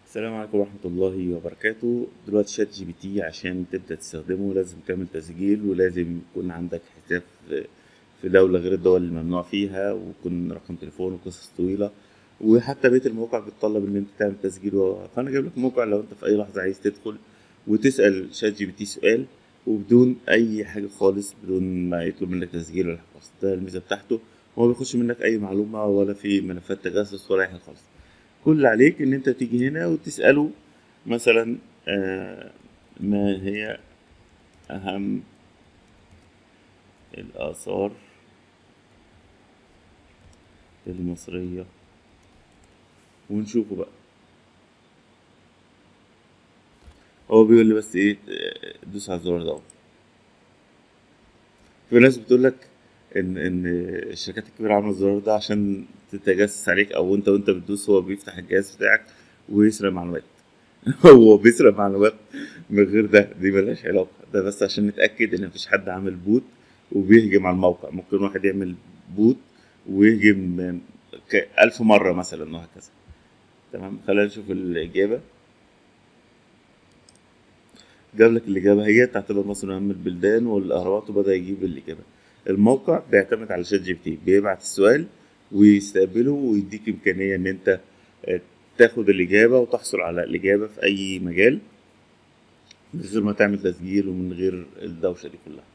السلام عليكم ورحمة الله وبركاته دلوقتي شات جي بي تي عشان تبدأ تستخدمه لازم تعمل تسجيل ولازم يكون عندك حساب في في دولة غير الدول الممنوع فيها ويكون رقم تليفون وقصص طويلة وحتى بقية المواقع بتطلب إن أنت تعمل تسجيل و- فأنا جايب لك موقع لو أنت في أي لحظة عايز تدخل وتسأل شات جي بي تي سؤال وبدون أي حاجة خالص بدون ما يطلب منك تسجيل ولا حاجة خالص ده الميزة بتاعته هو ما بياخدش منك أي معلومة ولا في ملفات تجسس ولا أي حاجة خالص كل اللي عليك ان انت تيجي هنا وتسأله مثلا آه، ما هي اهم الاثار المصرية ونشوفه بقى هو بيقول لي بس ايه آه، دوس على الزرار ده في ناس بتقول لك ان ان الشركات الكبيره عامله الزرار ده عشان تتجسس عليك او انت وانت بتدوس هو بيفتح الجهاز بتاعك ويسرق معلومات هو بيسرق معلومات من غير ده دي ملهاش علاقه ده بس عشان نتاكد ان مفيش حد عامل بوت وبيهجم على الموقع ممكن واحد يعمل بوت ويهجم ك- ألف مرة مثلا وهكذا تمام خلينا نشوف الإجابة جاب لك الإجابة هي تعتبر مصر من أهم البلدان والأهرامات وبدأ يجيب الإجابة الموقع بيعتمد على شات جي بي تي بيبعت السؤال ويستقبله ويديك إمكانية إن أنت آه، تاخد الإجابة وتحصل على الإجابة في أي مجال من غير ما تعمل تسجيل ومن غير الدوشة دي كلها